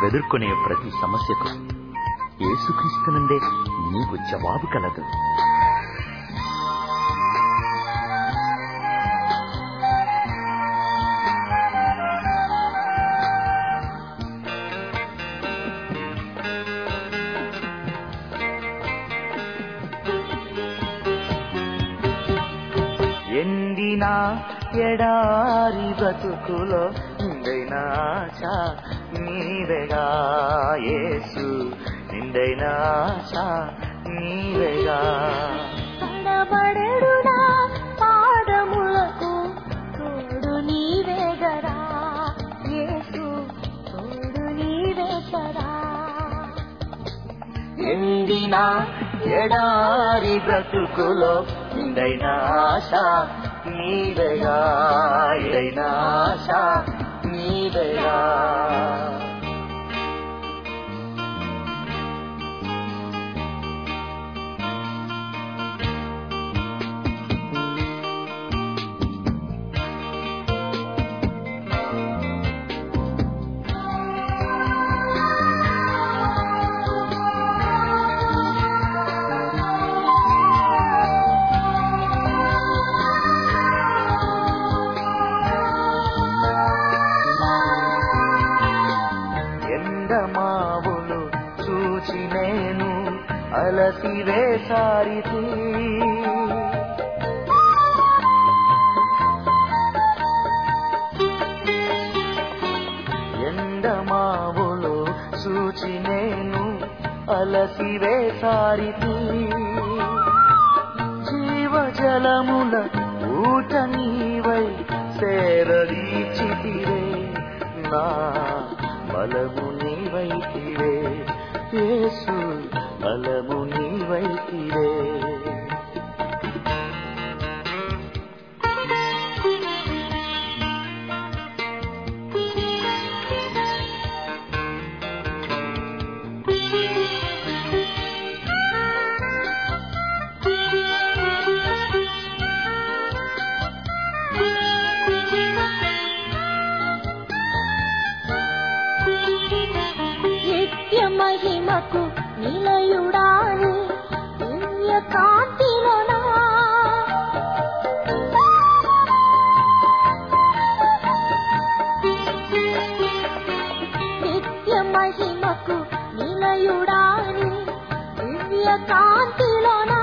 నీవెదుర్కొనే ప్రతి సమస్యకు యేసుక్రీస్తు నుండే నీకు జవాబు కలదు ఎండిన ఎడారి బతుకులో నిండైన ఆశ నీవెగా యేసు నిండైన ఆశ నీవెగా కడబడెడునా పాదములకు తోడు నీవేగరా యేసు తోడు నీవేగరా ఎండిన ఎడారి బ్రతుకులో నిండైన ఆశ నీవెగా ఎడైన ఆశ నీవెగా ఎండమావులు చూచి నేను అలసి వేసారితి ఎండమావులు చూచి నేను అలసి వేసారితి జీవజలముల ఊట నీవై సేరదీచితివే నా బలము నీవైతివే యేసు బలము నీవైతివే నిత్య మహిమకు నిలయుడాని దివ్య కాంతిలోనా నిత్య మహిమకు నిలయుడాని దివ్య కాంతిలోనా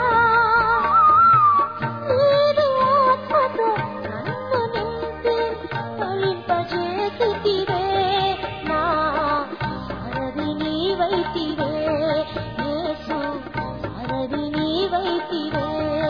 నీదు ఆత్మతో నన్ను నింపి ఫలింపజేసితివే నా సారథి నీవైతివే యేసు సారథి నీవైతివే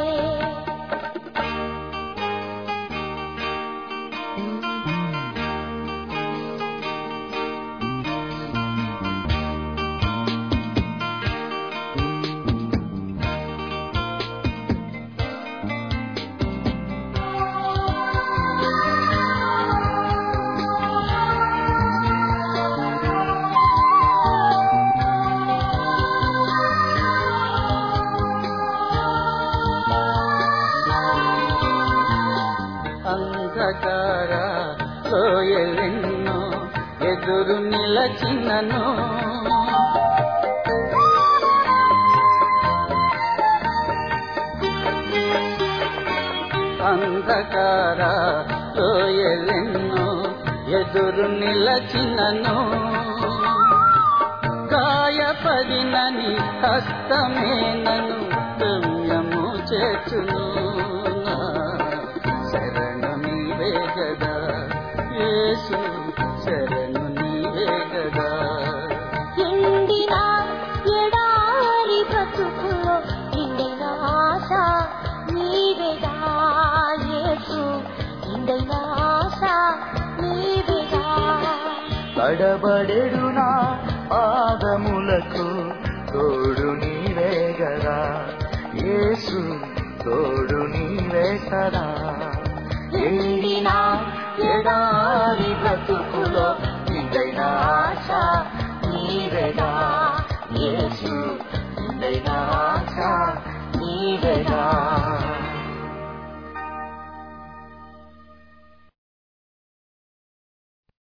అంధకార లోయలెన్నో ఎదురు నిలచినను అంధకార లోయలెన్నో ఎదురు నిలచినను గాయపడినని హస్తమే నన్ను గమ్యము చేతును నా శరణు నీవే గదా యేసు శరణు నీవే గదా ఎండిన ఎడారి బ్రతుకులో నిండిన ఆశ నీవేగా యేసు నిండిన ఆశ నీవేగా కడబడెడునా పాదములకు తోడు నీవే గదా యేసు తోడు నీవే సదా ఎండిన ఎడారి బ్రతుకు